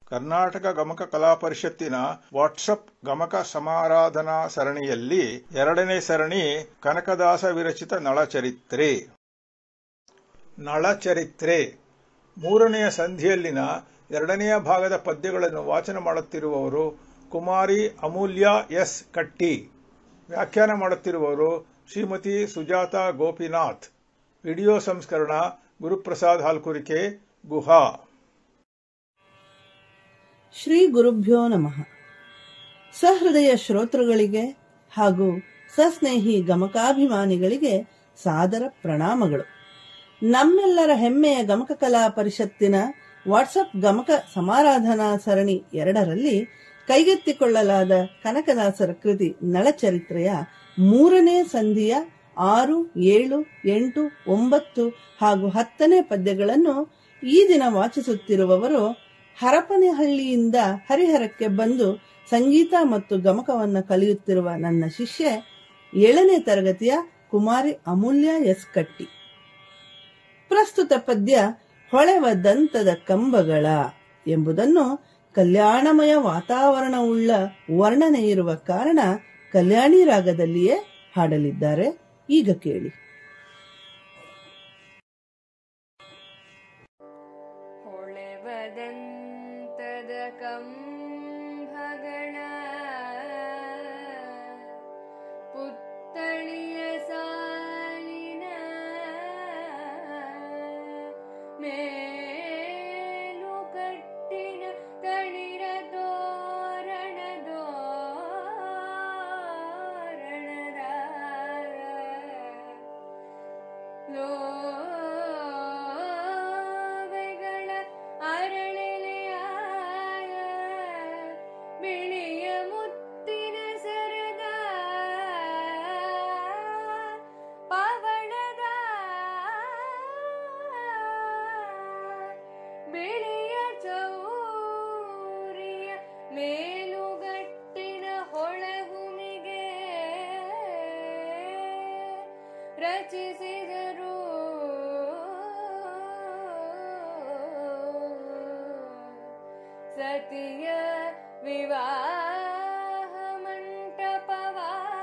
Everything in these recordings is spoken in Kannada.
ಕರ್ನಾಟಕ ಗಮಕ ಕಲಾ ಪರಿಷತ್ತಿನ ವಾಟ್ಸಪ್ ಗಮಕ ಸಮಾರಾಧನಾ ಸರಣಿಯಲ್ಲಿ ಎರಡನೇ ಸರಣಿ ಕನಕದಾಸ ವಿರಚಿತ ನಳಚರಿತ್ರೆ ನಳಚರಿತ್ರೆ ಮೂರನೆಯ ಸಂಧಿಯಲ್ಲಿನ ಎರಡನೆಯ ಭಾಗದ ಪದ್ಯಗಳನ್ನು ವಾಚನ ಮಾಡುತ್ತಿರುವವರು ಕುಮಾರಿ ಅಮೂಲ್ಯ ಎಸ್ ಕಟ್ಟಿ ವ್ಯಾಖ್ಯಾನ ಮಾಡುತ್ತಿರುವವರು ಶ್ರೀಮತಿ ಸುಜಾತ ಗೋಪಿನಾಥ್ ವಿಡಿಯೋ ಸಂಸ್ಕರಣ ಗುರುಪ್ರಸಾದ್ ಹಾಲ್ಕುರಿಕೆ ಗುಹಾ ಶ್ರೀ ಗುರುಭ್ಯೋ ನಮಃ ಸಹೃದಯ ಶ್ರೋತೃಗಳಿಗೆ ಹಾಗೂ ಸಸ್ನೇಹಿ ಗಮಕಾಭಿಮಾನಿಗಳಿಗೆ ಸಾದರ ಪ್ರಣಾಮಗಳು ನಮ್ಮೆಲ್ಲರ ಹೆಮ್ಮೆಯ ಗಮಕ ಕಲಾ ಪರಿಷತ್ತಿನ ವಾಟ್ಸಪ್ ಗಮಕ ಸಮಾರಾಧನಾ ಸರಣಿ ಎರಡರಲ್ಲಿ ಕೈಗೆತ್ತಿಕೊಳ್ಳಲಾದ ಕನಕದಾಸರ ಕೃತಿ ನಳಚರಿತ್ರೆಯ ಮೂರನೇ ಸಂಧಿಯ ಆರು ಏಳು ಎಂಟು ಒಂಬತ್ತು ಹಾಗೂ ಹತ್ತನೇ ಪದ್ಯಗಳನ್ನು ಈ ದಿನ ವಾಚಿಸುತ್ತಿರುವವರು ಹರಪನಹಳ್ಳಿಯಿಂದ ಹರಿಹರಕ್ಕೆ ಬಂದು ಸಂಗೀತ ಮತ್ತು ಗಮಕವನ್ನ ಕಲಿಯುತ್ತಿರುವ ನನ್ನ ಶಿಷ್ಯೆ ಏಳನೇ ತರಗತಿಯ ಕುಮಾರಿ ಅಮೂಲ್ಯ ಎಸ್ ಕಟ್ಟಿ ಪ್ರಸ್ತುತ ಪದ್ಯ ಹೊಳೆವ ದಂತದ ಕಂಬಗಳ ಎಂಬುದನ್ನು ಕಲ್ಯಾಣಮಯ ವಾತಾವರಣವುಳ್ಳ ವರ್ಣನೆ ಇರುವ ಕಾರಣ ಕಲ್ಯಾಣಿ ರಾಗದಲ್ಲಿಯೇ ಹಾಡಲಿದ್ದಾರೆ ಈಗ ಕೇಳಿ ಹೊಳೆವದಂತದ ಕಂಭಗಳ ಪುತ್ತಳಿಯ ಸಾಲಿನ ಮೇಲು ಕಟ್ಟಿನ ತಳಿರ ತೋರಣದ ಲೋವೆಗಳ ಅರಳೆಲೆಯ ಬಿಳಿಯ ಮುತ್ತಿನ ಸರದ ಪವಳದ ಬಿಳಿಯ ಚೌರಿಯ ಮೇಲುಗಟ್ಟಿನ ಹೊಳಹುಮಿಗೆ ರಚಿಸಿದರು ಸತಿಯ ವಿವಾಹ ಮಂಟಪವ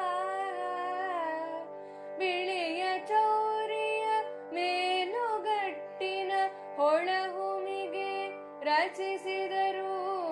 ಬಿಳಿಯ ಚೌರಿಯ ಮೇಲುಗಟ್ಟಿನ ಹೊಳಹುಮಿಗೆ ರಚಿಸಿದರು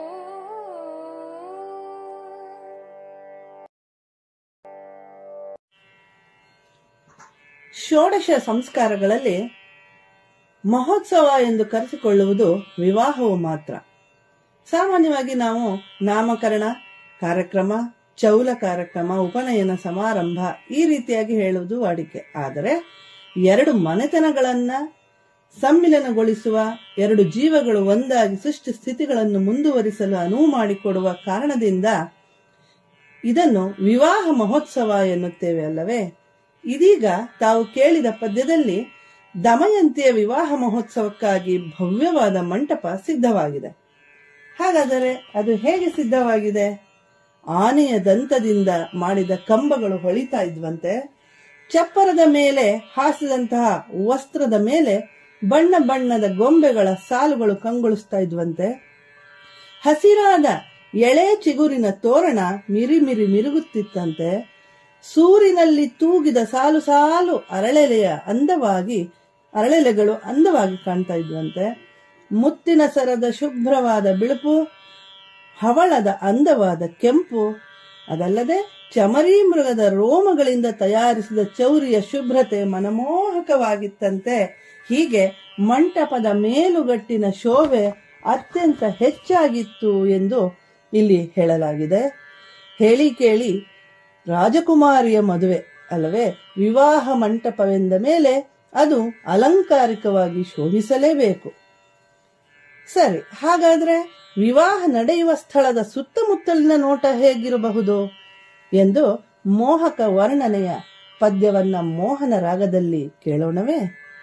ಷೋಡಶ ಸಂಸ್ಕಾರಗಳಲ್ಲಿ ಮಹೋತ್ಸವ ಎಂದು ಕರೆಸಿಕೊಳ್ಳುವುದು ವಿವಾಹವು ಮಾತ್ರ ಸಾಮಾನ್ಯವಾಗಿ ನಾವು ನಾಮಕರಣ ಕಾರ್ಯಕ್ರಮ ಚೌಲ ಕಾರ್ಯಕ್ರಮ ಉಪನಯನ ಸಮಾರಂಭ ಈ ರೀತಿಯಾಗಿ ಹೇಳುವುದು ವಾಡಿಕೆ ಆದರೆ ಎರಡು ಮನೆತನಗಳನ್ನ ಸಮ್ಮಿಲನಗೊಳಿಸುವ ಎರಡು ಜೀವಗಳು ಒಂದಾಗಿ ಸೃಷ್ಟಿ ಸ್ಥಿತಿಗಳನ್ನು ಮುಂದುವರಿಸಲು ಅನುವು ಮಾಡಿಕೊಡುವ ಕಾರಣದಿಂದ ಇದನ್ನು ವಿವಾಹ ಮಹೋತ್ಸವ ಎನ್ನುತ್ತೇವೆ ಅಲ್ಲವೇ ಇದೀಗ ತಾವು ಕೇಳಿದ ಪದ್ಯದಲ್ಲಿ ದಮಯಂತಿಯ ವಿವಾಹ ಮಹೋತ್ಸವಕ್ಕಾಗಿ ಭವ್ಯವಾದ ಮಂಟಪ ಸಿದ್ಧವಾಗಿದೆ ಹಾಗಾದರೆ ಅದು ಹೇಗೆ ಸಿದ್ಧವಾಗಿದೆ ಆನೆಯ ದಂತದಿಂದ ಮಾಡಿದ ಕಂಬಗಳು ಹೊಳಿತಾ ಇದ್ವಂತೆ ಚಪ್ಪರದ ಮೇಲೆ ಹಾಸಿದಂತಹ ವಸ್ತ್ರದ ಮೇಲೆ ಬಣ್ಣ ಬಣ್ಣದ ಗೊಂಬೆಗಳ ಸಾಲುಗಳು ಕಂಗೊಳಿಸ್ತಾ ಇದ್ವಂತೆ ಹಸಿರಾದ ಎಳೆ ಚಿಗುರಿನ ತೋರಣ ಮಿರಿ ಮಿರಿ ಮಿರುಗುತ್ತಿತ್ತಂತೆ ಸೂರಿನಲ್ಲಿ ತೂಗಿದ ಸಾಲು ಸಾಲು ಅರಳೆಲೆಯ ಅಂದವಾಗಿ ಅರಳೆಲೆಗಳು ಅಂದವಾಗಿ ಕಾಣ್ತಾ ಇದ್ವಂತೆ ಮುತ್ತಿನ ಸರದ ಶುಭ್ರವಾದ ಬಿಳುಪು ಹವಳದ ಅಂದವಾದ ಕೆಂಪು ಅದಲ್ಲದೆ ಚಮರಿ ಮೃಗದ ರೋಮಗಳಿಂದ ತಯಾರಿಸಿದ ಚೌರಿಯ ಶುಭ್ರತೆ ಮನಮೋಹಕವಾಗಿತ್ತಂತೆ ಹೀಗೆ ಮಂಟಪದ ಮೇಲುಗಟ್ಟಿನ ಶೋಭೆ ಅತ್ಯಂತ ಹೆಚ್ಚಾಗಿತ್ತು ಎಂದು ಇಲ್ಲಿ ಹೇಳಲಾಗಿದೆ ಹೇಳಿ ಕೇಳಿ ರಾಜಕುಮಾರಿಯ ಮದುವೆ ಅಲ್ಲವೇ ವಿವಾಹ ಮಂಟಪವೆಂದ ಮೇಲೆ ಅದು ಅಲಂಕಾರಿಕವಾಗಿ ಶೋಭಿಸಲೇಬೇಕು ಸರಿ ಹಾಗಾದ್ರೆ ವಿವಾಹ ನಡೆಯುವ ಸ್ಥಳದ ಸುತ್ತಮುತ್ತಲಿನ ನೋಟ ಹೇಗಿರಬಹುದು ಎಂದು ಮೋಹಕ ವರ್ಣನೆಯ ಪದ್ಯವನ್ನ ಮೋಹನ ರಾಗದಲ್ಲಿ ಕೇಳೋಣವೇ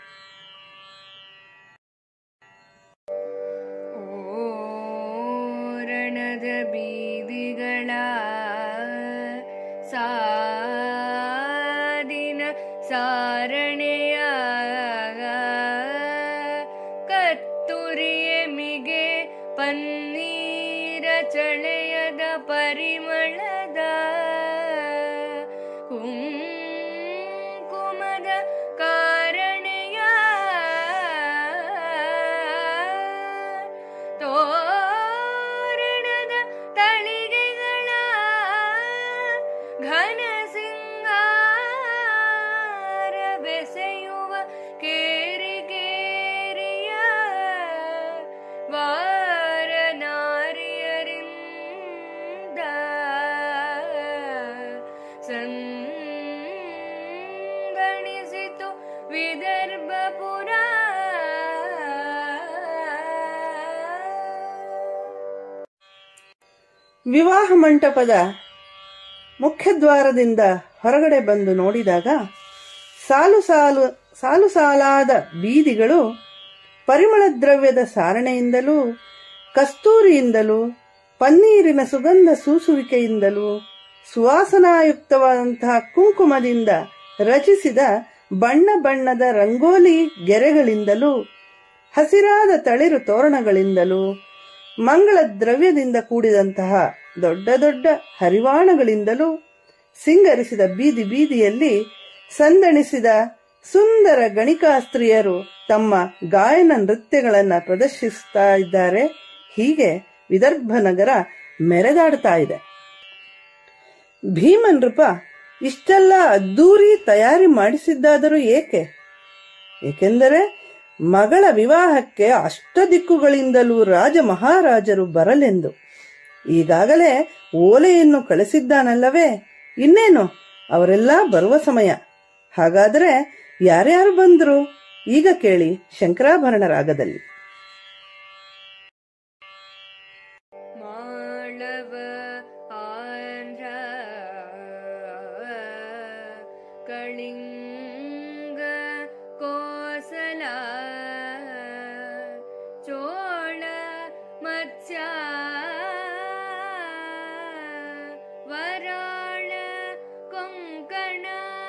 ಓರಣದ ಬೀದಿಗಳ ಸಾದಿನ ಸಾರಣೆಯ ಕತ್ತುರಿಯ ಮಿಗೆ ಪನ್ನೀರ ಚಳೆಯದ ಪರಿಮಳದ ಕುಂಕುಮದ ಕಾರಣೆಯ ತೋರಣದ ತಳಿಗೆಗಳ ಘನ ಸಿಂಗಾರ ಬೆಸೆಯುವ ಕೇರಿ ಕೇರಿಯ ವಾರ ನಾರಿಯರಿಂದ ಸಂಗಣಿಸಿತು ವಿದರ್ಭಪುರ ವಿವಾಹ ಮಂಟಪದ ಮುಖ್ಯದ್ವಾರದಿಂದ ಹೊರಗಡೆ ಬಂದು ನೋಡಿದಾಗ ಸಾಲು ಸಾಲು ಸಾಲು ಸಾಲಾದ ಬೀದಿಗಳು ಪರಿಮಳ ದ್ರವ್ಯದ ಸಾರಣೆಯಿಂದಲೂ ಕಸ್ತೂರಿಯಿಂದಲೂ ಪನ್ನೀರಿನ ಸುಗಂಧ ಸೂಸುವಿಕೆಯಿಂದಲೂ ಸುವಾಸನಾಯುಕ್ತವಾದಂತಹ ಕುಂಕುಮದಿಂದ ರಚಿಸಿದ ಬಣ್ಣ ಬಣ್ಣದ ರಂಗೋಲಿ ಗೆರೆಗಳಿಂದಲೂ ಹಸಿರಾದ ತಳಿರು ತೋರಣಗಳಿಂದಲೂ ಮಂಗಳ ದ್ರವ್ಯದಿಂದ ಕೂಡಿದಂತಹ ದೊಡ್ಡ ದೊಡ್ಡ ಹರಿವಾಣಗಳಿಂದಲೂ ಸಿಂಗರಿಸಿದ ಬೀದಿ ಬೀದಿಯಲ್ಲಿ ಸಂದಣಿಸಿದ ಸುಂದರ ಗಣಿಕಾಸ್ತ್ರೀಯರು ತಮ್ಮ ಗಾಯನ ನೃತ್ಯಗಳನ್ನ ಪ್ರದರ್ಶಿಸ್ತಾ ಇದ್ದಾರೆ ಹೀಗೆ ವಿದರ್ಭ ನಗರ ಮೆರೆದಾಡ್ತಾ ಇದೆ ಭೀಮನ್ ನೃಪ ಇಷ್ಟೆಲ್ಲ ಅದ್ದೂರಿ ತಯಾರಿ ಮಾಡಿಸಿದ್ದಾದರೂ ಏಕೆ ಏಕೆಂದರೆ ಮಗಳ ವಿವಾಹಕ್ಕೆ ಅಷ್ಟ ದಿಕ್ಕುಗಳಿಂದಲೂ ರಾಜ ಮಹಾರಾಜರು ಬರಲೆಂದು ಈಗಾಗಲೇ ಓಲೆಯನ್ನು ಕಳಿಸಿದ್ದಾನಲ್ಲವೇ ಇನ್ನೇನು ಅವರೆಲ್ಲ ಬರುವ ಸಮಯ ಹಾಗಾದರೆ ಯಾರ್ಯಾರು ಬಂದ್ರು ಈಗ ಕೇಳಿ ಶಂಕರಾಭರಣ ರಾಗದಲ್ಲಿ ಮಾಳವ ಆಂಧ್ರ ಕಳಿಂಗ ಕೋಸಲ ಚೋಳ ಮತ್ಸ್ಯ ವರಾಳ ಕೊಂಕಣ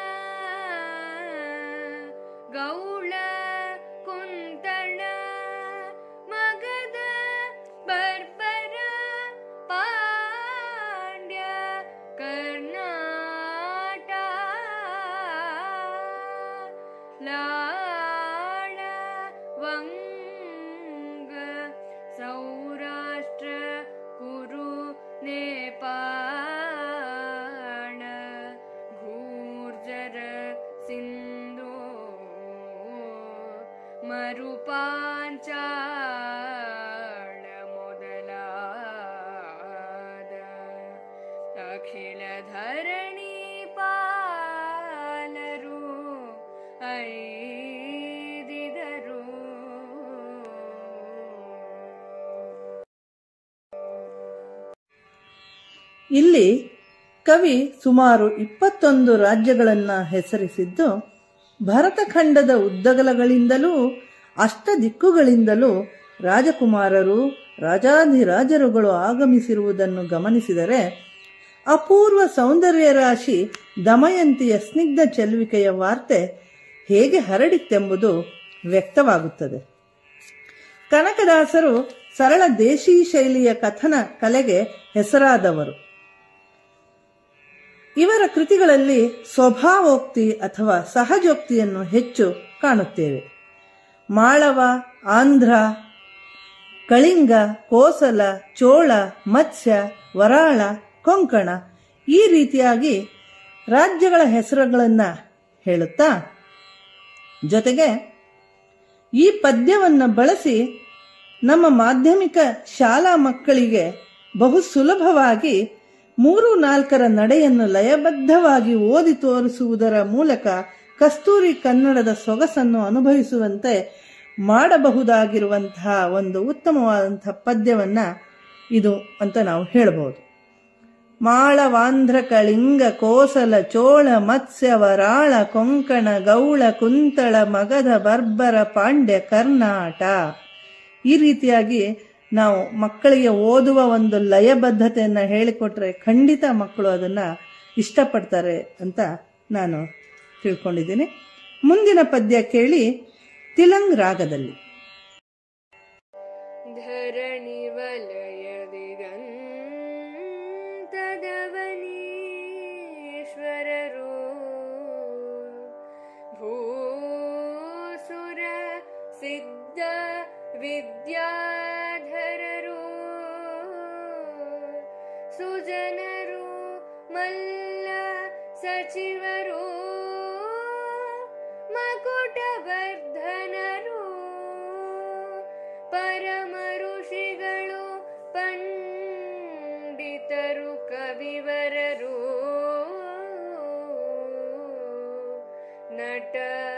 ಗೌಳ ಕುಂತಳ ಮಗದ ಬರ್ಬರ ಪಾಂಡ್ಯ ಕರ್ನಾಟ ಲಾಳ ವಂಗ ಸೌರಾಷ್ಟ್ರ ಕುರು ನೇಪಾಳ ಘೂರ್ಜರ ಸಿಂಧು ಮರುಪಾಂಚಾಳ ಮೊದಲಾದ ಅಖಿಲ ಧರಣಿ ಪಾಲರು ಐದಿದರು ಇಲ್ಲಿ ಕವಿ ಸುಮಾರು ಇಪ್ಪತ್ತೊಂದು ರಾಜ್ಯಗಳನ್ನ ಹೆಸರಿಸಿದ್ದು ಭರತಖಂಡದ ಉದ್ದಗಲಗಳಿಂದಲೂ ಅಷ್ಟ ದಿಕ್ಕುಗಳಿಂದಲೂ ರಾಜಕುಮಾರರು ರಾಜಾಧಿರಾಜರುಗಳು ಆಗಮಿಸಿರುವುದನ್ನು ಗಮನಿಸಿದರೆ ಅಪೂರ್ವ ಸೌಂದರ್ಯ ರಾಶಿ ದಮಯಂತಿಯ ಸ್ನಿಗ್ಧ ಚೆಲುವಿಕೆಯ ವಾರ್ತೆ ಹೇಗೆ ಹರಡಿತ್ತೆಂಬುದು ವ್ಯಕ್ತವಾಗುತ್ತದೆ ಕನಕದಾಸರು ಸರಳ ದೇಶೀ ಶೈಲಿಯ ಕಥನ ಕಲೆಗೆ ಹೆಸರಾದವರು ಇವರ ಕೃತಿಗಳಲ್ಲಿ ಸ್ವಭಾವೋಕ್ತಿ ಅಥವಾ ಸಹಜೋಕ್ತಿಯನ್ನು ಹೆಚ್ಚು ಕಾಣುತ್ತೇವೆ ಮಾಳವ ಆಂಧ್ರ ಕಳಿಂಗ ಕೋಸಲ ಚೋಳ ಮತ್ಸ್ಯ ವರಾಳ ಕೊಂಕಣ ಈ ರೀತಿಯಾಗಿ ರಾಜ್ಯಗಳ ಹೆಸರುಗಳನ್ನು ಹೇಳುತ್ತಾ ಜೊತೆಗೆ ಈ ಪದ್ಯವನ್ನು ಬಳಸಿ ನಮ್ಮ ಮಾಧ್ಯಮಿಕ ಶಾಲಾ ಮಕ್ಕಳಿಗೆ ಬಹು ಸುಲಭವಾಗಿ ಮೂರು ನಾಲ್ಕರ ನಡೆಯನ್ನು ಲಯಬದ್ಧವಾಗಿ ಓದಿ ತೋರಿಸುವುದರ ಮೂಲಕ ಕಸ್ತೂರಿ ಕನ್ನಡದ ಸೊಗಸನ್ನು ಅನುಭವಿಸುವಂತೆ ಮಾಡಬಹುದಾಗಿರುವಂತಹ ಒಂದು ಉತ್ತಮವಾದಂತಹ ಪದ್ಯವನ್ನ ಇದು ಅಂತ ನಾವು ಹೇಳಬಹುದು ಮಾಳವಾಂಧ್ರ ಕಳಿಂಗ ಕೋಸಲ ಚೋಳ ಮತ್ಸ್ಯ ವರಾಳ ಕೊಂಕಣ ಗೌಳ ಕುಂತಳ ಮಗಧ ಬರ್ಬರ ಪಾಂಡ್ಯ ಕರ್ನಾಟ ಈ ರೀತಿಯಾಗಿ ನಾವು ಮಕ್ಕಳಿಗೆ ಓದುವ ಒಂದು ಲಯಬದ್ಧತೆಯನ್ನು ಹೇಳಿಕೊಟ್ರೆ ಖಂಡಿತ ಮಕ್ಕಳು ಅದನ್ನ ಇಷ್ಟಪಡ್ತಾರೆ ಅಂತ ನಾನು ತಿಳ್ಕೊಂಡಿದ್ದೀನಿ ಮುಂದಿನ ಪದ್ಯ ಕೇಳಿ ತಿಲಂಗ್ ರಾಗದಲ್ಲಿ ಧರಣಿ ವಲಯದಿ ಗಂಧ ಸುಜನರು ಮಲ್ಲ ಸಚಿವರು ಮಕುಟವರ್ಧನರು ಪರಮ ಋಷಿಗಳು ಪಂಡಿತರು ಕವಿವರರು ನಟ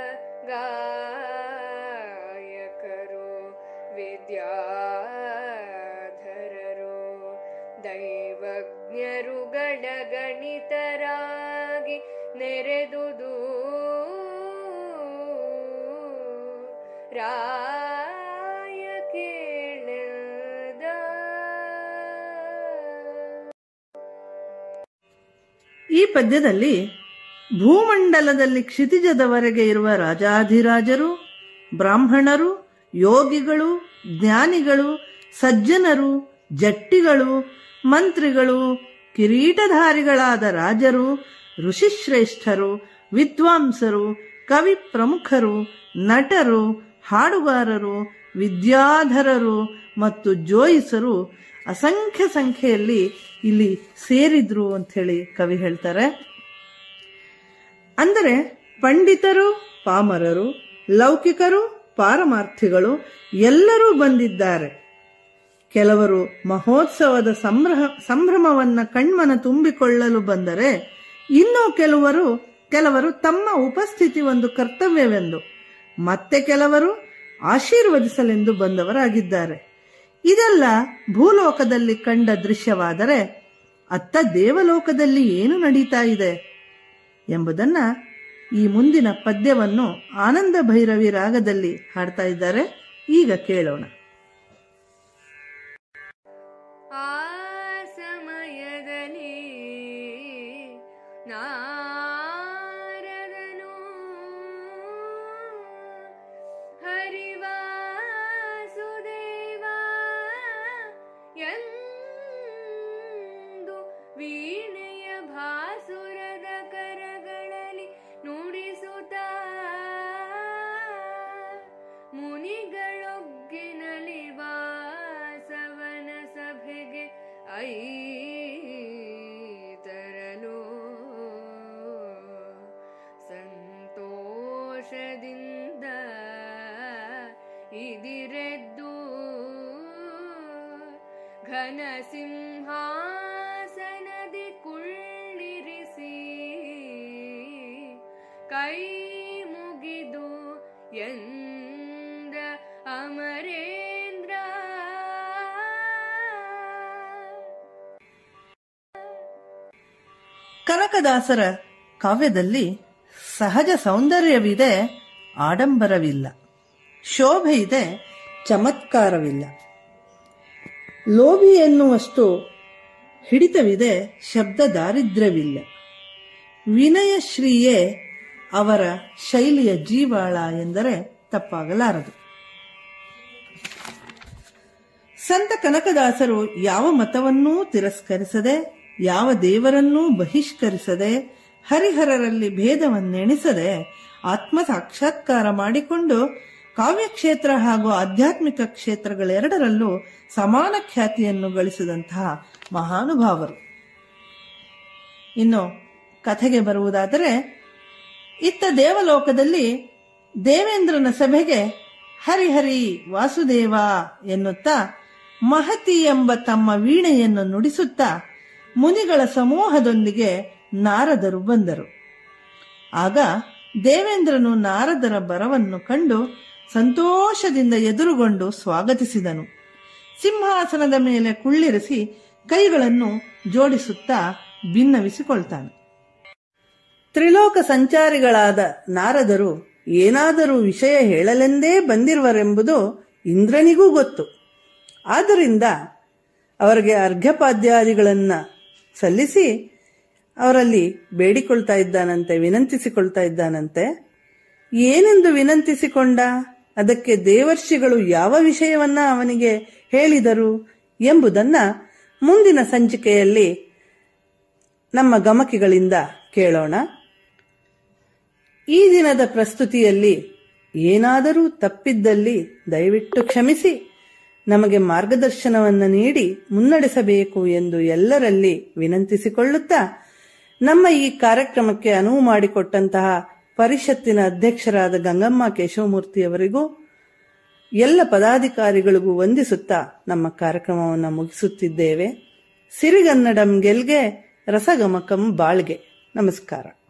ಗಾಯಕರು ವಿದ್ಯಾಧರರು ದೈವಜ್ಞರುಗಳ ಗಣಿತರಾಗಿ ನೆರೆದುದು ರಾಯ ಕೇಳದ ಈ ಪದ್ಯದಲ್ಲಿ ಭೂಮಂಡಲದಲ್ಲಿ ಕ್ಷಿತಿಜದವರೆಗೆ ಇರುವ ರಾಜಾಧಿರಾಜರು ಬ್ರಾಹ್ಮಣರು ಯೋಗಿಗಳು ಜ್ಞಾನಿಗಳು ಸಜ್ಜನರು ಜಟ್ಟಿಗಳು ಮಂತ್ರಿಗಳು ಕಿರೀಟಧಾರಿಗಳಾದ ರಾಜರು ಋಷಿಶ್ರೇಷ್ಠರು ವಿದ್ವಾಂಸರು ಕವಿ ಪ್ರಮುಖರು ನಟರು ಹಾಡುಗಾರರು ವಿದ್ಯಾಧರರು ಮತ್ತು ಜೋಯಿಸರು ಅಸಂಖ್ಯ ಸಂಖ್ಯೆಯಲ್ಲಿ ಇಲ್ಲಿ ಸೇರಿದ್ರು ಅಂತ ಹೇಳಿ ಕವಿ ಹೇಳ್ತಾರೆ ಅಂದರೆ ಪಂಡಿತರು ಪಾಮರರು ಲೌಕಿಕರು ಪಾರಮಾರ್ಥಿಗಳು ಎಲ್ಲರೂ ಬಂದಿದ್ದಾರೆ ಕೆಲವರು ಮಹೋತ್ಸವದ ಸಂಭ್ರಮ ಸಂಭ್ರಮವನ್ನ ಕಣ್ಮನ ತುಂಬಿಕೊಳ್ಳಲು ಬಂದರೆ ಇನ್ನೂ ಕೆಲವರು ಕೆಲವರು ತಮ್ಮ ಉಪಸ್ಥಿತಿ ಒಂದು ಕರ್ತವ್ಯವೆಂದು ಮತ್ತೆ ಕೆಲವರು ಆಶೀರ್ವದಿಸಲೆಂದು ಬಂದವರಾಗಿದ್ದಾರೆ ಇದೆಲ್ಲ ಭೂಲೋಕದಲ್ಲಿ ಕಂಡ ದೃಶ್ಯವಾದರೆ ಅತ್ತ ದೇವಲೋಕದಲ್ಲಿ ಏನು ನಡೀತಾ ಇದೆ ಎಂಬುದನ್ನ ಈ ಮುಂದಿನ ಪದ್ಯವನ್ನು ಆನಂದ ಭೈರವಿ ರಾಗದಲ್ಲಿ ಹಾಡ್ತಾ ಇದ್ದಾರೆ ಈಗ ಕೇಳೋಣ ಆ ಸಮಯದಲ್ಲಿ ನಾರದನು ಹರಿವಾಸುದೇವ ಎಂದು ವೀಣೆಯ ಭಾಸುರದ ಕರಗಳಲ್ಲಿ ನುಡಿಸುತ್ತ ಮುನಿಗಳೊಗ್ಗಿನಲಿ ವಾಸವನ ಸಭೆಗೆ ಐತರಲು ಸಂತೋಷದಿಂದ ಇದಿರೆದ್ದು ಘನ ಸಿಂಹಾಸನದಿ ಕುಳ್ಳಿರಿಸಿ ಕೈ ಮುಗಿದು ಎಂದ ಅಮರೇಂದ್ರ ಕನಕದಾಸರ ಕಾವ್ಯದಲ್ಲಿ ಸಹಜ ಸೌಂದರ್ಯವಿದೆ ಆಡಂಬರವಿಲ್ಲ ಶೋಭೆ ಇದೆ ಚಮತ್ಕಾರವಿಲ್ಲ ಲೋಭಿ ಎನ್ನುವಷ್ಟು ಹಿಡಿತವಿದೆ ಶಬ್ದ ದಾರಿದ್ರ್ಯವಿಲ್ಲ ವಿನಯಶ್ರೀಯೇ ಅವರ ಶೈಲಿಯ ಜೀವಾಳ ಎಂದರೆ ತಪ್ಪಾಗಲಾರದು ಸಂತ ಕನಕದಾಸರು ಯಾವ ಮತವನ್ನೂ ತಿರಸ್ಕರಿಸದೆ ಯಾವ ದೇವರನ್ನೂ ಬಹಿಷ್ಕರಿಸದೆ ಹರಿಹರರಲ್ಲಿ ಭೇದವನ್ನೆಣಿಸದೆ ಆತ್ಮ ಸಾಕ್ಷಾತ್ಕಾರ ಮಾಡಿಕೊಂಡು ಕಾವ್ಯಕ್ಷೇತ್ರ ಹಾಗೂ ಆಧ್ಯಾತ್ಮಿಕ ಕ್ಷೇತ್ರಗಳೆರಡರಲ್ಲೂ ಸಮಾನ ಖ್ಯಾತಿಯನ್ನು ಗಳಿಸಿದಂತಹ ಮಹಾನುಭಾವರು ಇನ್ನು ಕಥೆಗೆ ಬರುವುದಾದರೆ ಇತ್ತ ದೇವಲೋಕದಲ್ಲಿ ದೇವೇಂದ್ರನ ಸಭೆಗೆ ಹರಿಹರಿ ವಾಸುದೇವ ಎನ್ನುತ್ತಾ ಮಹತಿ ಎಂಬ ತಮ್ಮ ವೀಣೆಯನ್ನು ನುಡಿಸುತ್ತಾ ಮುನಿಗಳ ಸಮೂಹದೊಂದಿಗೆ ನಾರದರು ಬಂದರು ಆಗ ದೇವೇಂದ್ರನು ನಾರದರ ಬರವನ್ನು ಕಂಡು ಸಂತೋಷದಿಂದ ಎದುರುಗೊಂಡು ಸ್ವಾಗತಿಸಿದನು ಸಿಂಹಾಸನದ ಮೇಲೆ ಕುಳ್ಳಿರಿಸಿ ಕೈಗಳನ್ನು ಜೋಡಿಸುತ್ತಾ ಭಿನ್ನವಿಸಿಕೊಳ್ತಾನೆ ತ್ರಿಲೋಕ ಸಂಚಾರಿಗಳಾದ ನಾರದರು ಏನಾದರೂ ವಿಷಯ ಹೇಳಲೆಂದೇ ಬಂದಿರುವರೆಂಬುದು ಇಂದ್ರನಿಗೂ ಗೊತ್ತು ಆದ್ದರಿಂದ ಅವರಿಗೆ ಅರ್ಘ್ಯಪಾದ್ಯಾದಿಗಳನ್ನ ಸಲ್ಲಿಸಿ ಅವರಲ್ಲಿ ಬೇಡಿಕೊಳ್ತಾ ಇದ್ದಾನಂತೆ ವಿನಂತಿಸಿಕೊಳ್ತಾ ಇದ್ದಾನಂತೆ ಏನೆಂದು ವಿನಂತಿಸಿಕೊಂಡ ಅದಕ್ಕೆ ದೇವರ್ಷಿಗಳು ಯಾವ ವಿಷಯವನ್ನ ಅವನಿಗೆ ಹೇಳಿದರು ಎಂಬುದನ್ನ ಮುಂದಿನ ಸಂಚಿಕೆಯಲ್ಲಿ ನಮ್ಮ ಗಮಕಿಗಳಿಂದ ಕೇಳೋಣ ಈ ದಿನದ ಪ್ರಸ್ತುತಿಯಲ್ಲಿ ಏನಾದರೂ ತಪ್ಪಿದ್ದಲ್ಲಿ ದಯವಿಟ್ಟು ಕ್ಷಮಿಸಿ ನಮಗೆ ಮಾರ್ಗದರ್ಶನವನ್ನು ನೀಡಿ ಮುನ್ನಡೆಸಬೇಕು ಎಂದು ಎಲ್ಲರಲ್ಲಿ ವಿನಂತಿಸಿಕೊಳ್ಳುತ್ತಾ ನಮ್ಮ ಈ ಕಾರ್ಯಕ್ರಮಕ್ಕೆ ಅನುವು ಮಾಡಿಕೊಟ್ಟಂತಹ ಪರಿಷತ್ತಿನ ಅಧ್ಯಕ್ಷರಾದ ಗಂಗಮ್ಮ ಕೇಶವಮೂರ್ತಿಯವರಿಗೂ ಎಲ್ಲ ಪದಾಧಿಕಾರಿಗಳಿಗೂ ವಂದಿಸುತ್ತಾ ನಮ್ಮ ಕಾರ್ಯಕ್ರಮವನ್ನು ಮುಗಿಸುತ್ತಿದ್ದೇವೆ ಸಿರಿಗನ್ನಡಂ ಗೆಲ್ಗೆ ರಸಗಮಕಂ ಬಾಳ್ಗೆ ನಮಸ್ಕಾರ